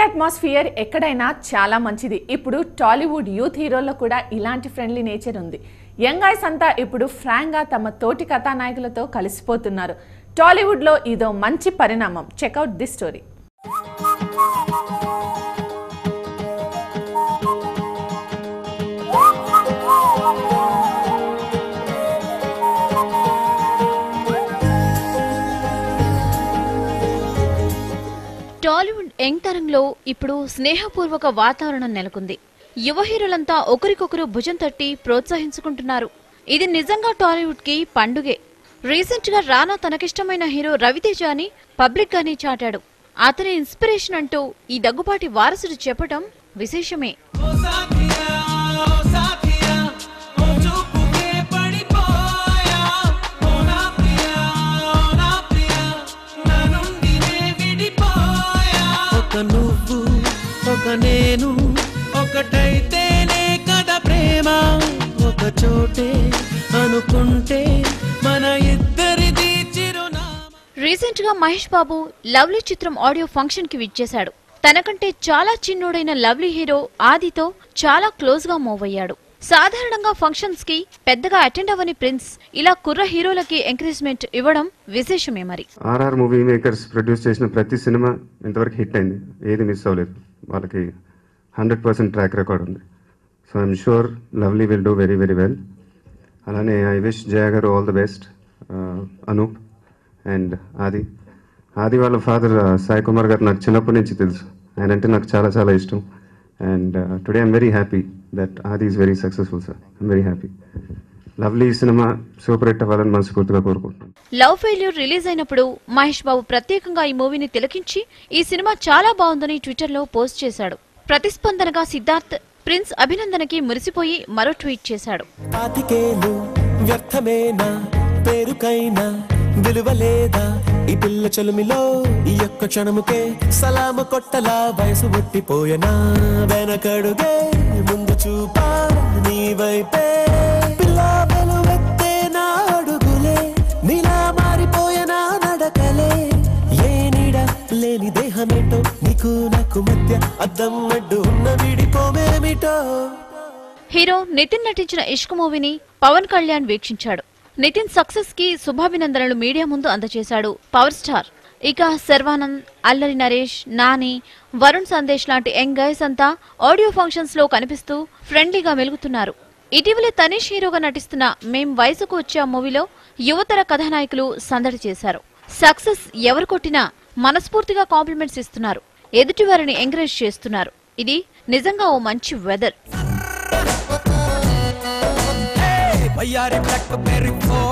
atmosphere ఎక్కడైనా చాలా మంచిది ఇప్పుడు టాలీవుడ్ యూత్ హీరోల్లో కూడా ఇలాంటి ఫ్రెండ్లీ నేచర్ ఉంది యంగ్ ఐస్ అంతా ఇప్పుడు ఫ్రాంక్గా తమ తోటి కథానాయకులతో కలిసిపోతున్నారు టాలీవుడ్లో ఇదో మంచి పరిణామం check out this story Tollywood young తరంలో ఇప్పుడు స్నేహపూర్వక వాతావరణం నెలకొంది యువ హీరోలంతా ఒకరికొకరు భుజం తట్టి ప్రోత్సహించుకుంటున్నారు ఇది నిజంగా టాలీవుడ్ కి పండుగే రీసెంట్ గా రానా తనకిష్టమైన హీరో రవితేజ అని పబ్లిక్ గానే చాటాడు అతని ఇన్స్పిరేషన్ అంటూ ఈ దగ్గుబాటి వారసుడు చెప్పటం విశేషమే ఓ సాథియా ఓ సాథియా ఓ చూపుకే పడిపోయా ఓ నా ప్రియా ఓ నా ప్రియా నా నుండి నే విడిపోయా ఒక నువ్వు ఒక నేను ఒకటైతేనే కదా ప్రేమ ఒక చోటే అనుకుంటే మన ఇద్దరిది చిరునామా రీసెంట్ గా మహేష్ బాబు లవ్లీ చిత్రం ఆడియో ఫంక్షన్ కి విచ్చేశాడు తనకంటే చాలా చిన్నోడైన లవ్లీ హీరో ఆదితో చాలా క్లోజ్ గా మూవ్ అయ్యాడు సాధారణంగా ఫంక్షన్స్ కి పెద్దగా అటెండ్ అవ్వని ప్రిన్స్ ఇలా కుర్ర హీరోలకి ఎంకరేజ్మెంట్ ఇవ్వడం విశేషమే మరి ఆర్ఆర్ మూవీ మేకర్స్ ప్రొడ్యూస్ చేసిన ప్రతి సినిమా ఇంతవరకు హిట్ అయింది ఏది మిస్ అవ్వలేదు వాళ్ళకి హండ్రెడ్ పర్సెంట్ ట్రాక్ రికార్డ్ ఉంది so I'm sure Lovely will do very very well అలానే I wish Jaya garu all the best Anoop and Aadi Aadi వాళ్ళ ఫాదర్ సాయి కుమార్ గారు నాకు చిన్నప్పటి నుంచి తెలుసు ఆయన అంటే నాకు చాలా చాలా ఇష్టం and today I'm very happy that Aadi is very successful sir I'm very happy Lovely cinema super hit అవ్వాలని మనస్ఫూర్తిగా కోరుకుంటున్నాను లవ్ ఫెయిల్యూర్ రిలీజ్ అయినప్పుడు మహేష్ బాబు ప్రత్యేకంగా ఈ మూవీని తిలకించి ఈ సినిమా చాలా బాగుందని ట్విట్టర్లో పోస్ట్ చేశాడు ప్రతిస్పందనగా సిద్ధార్థ్ ప్రిన్స్ అభినందనకి మురిసిపోయి మరో ట్వీట్ చేశాడు పాతికేలు వ్యర్థమేనా పేరుకైనా విలువలేదా ఈ పిల్ల చలుమిలో ఈ యొక్క క్షణముకే సలాము కొట్టలా వయసు ఒట్టిపోయనా వెనకడుగే ముందు చూపా నీ వైపే పిల్ల వెలువెత్తే నా అడుగులే నీలా మారిపోయనా నడకలే ఏ నీడ లేని దేహమేటో నీకు నాకు మధ్య అద్దం అడ్డు ఉన్న విడిపోమేమిటో హీరో నితిన్ నటించిన ఇష్క్ మూవీని పవన్ కళ్యాణ్ వీక్షించాడు నితిన్ సక్సెస్ కి శుభాభినందనలు మీడియా ముందు అందజేశాడు పవర్ స్టార్ ఇక శర్వానంద్ అల్లరి నరేష్ నాని వరుణ్ సందేశ్ లాంటి యంగ్ గైస్ అంతా ఆడియో ఫంక్షన్స్ లో కనిపిస్తూ ఫ్రెండ్లీగా మెలుగుతున్నారు ఇటీవలే తనీష్ హీరోగా నటిస్తున్న మేం వయసుకు వచ్చే ఆ మూవీలో యువతర కథానాయకులు సందడి చేశారు సక్సెస్ ఎవరు కొట్టినా మనస్ఫూర్తిగా కాంప్లిమెంట్స్ ఇస్తున్నారు ఎదుటివారిని ఎంకరేజ్ చేస్తున్నారు ఇది నిజంగా ఓ మంచి వెదర్ వయ్యారి బ్లాక్ బెర్రీ ఫోర్